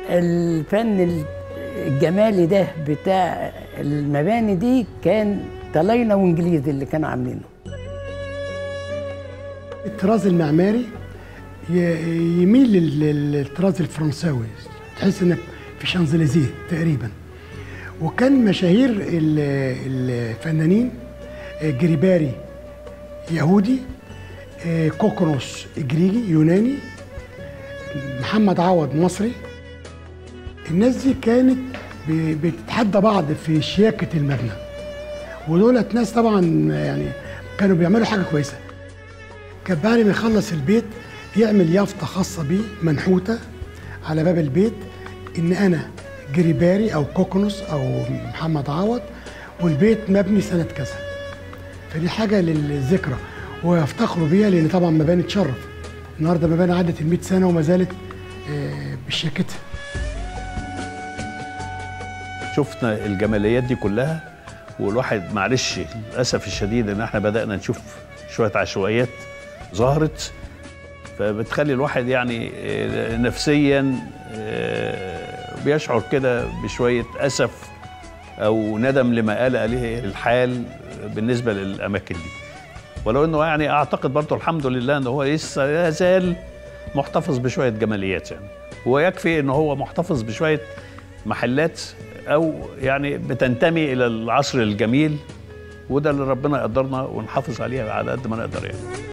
الفن الجمالي ده بتاع المباني دي كان طلاينة وانجليز اللي كانوا عاملينه الطراز المعماري ي- يميل لل- للطراز الفرنساوي تحس انك في شانزليزيه تقريبا وكان مشاهير ال- الفنانين آه، جريباري يهودي آه، كوكونوس جريجي يوناني محمد عوض مصري الناس دي كانت ب- بتتحدى بعض في شياكة المبنى ودولت ناس طبعا يعني كانوا بيعملوا حاجة كويسة كان بعد ما يخلص البيت يعمل يافطة خاصة بيه منحوتة على باب البيت إن أنا جريباري أو كوكونوس أو محمد عوض والبيت مبني سنة كذا فدي حاجة للذكرى ويفتخروا بيها لأن طبعا مباني تشرف النهارده مباني عدت ال 100 سنة وما زالت آه، بشياكتها شفنا الجماليات دي كلها والواحد معلش للاسف الشديد ان احنا بدانا نشوف شويه عشوائيات ظهرت فبتخلي الواحد يعني آه، نفسيا آه، بيشعر كده بشويه اسف او ندم لما آل عليه الحال بالنسبه للاماكن دي ولو انه يعني اعتقد برضه الحمد لله ان هو لسه لا زال محتفظ بشويه جماليات يعني ويكفي ان هو محتفظ بشويه محلات او يعني بتنتمي الى العصر الجميل وده اللي ربنا يقدرنا ونحافظ عليها على قد ما نقدر يعني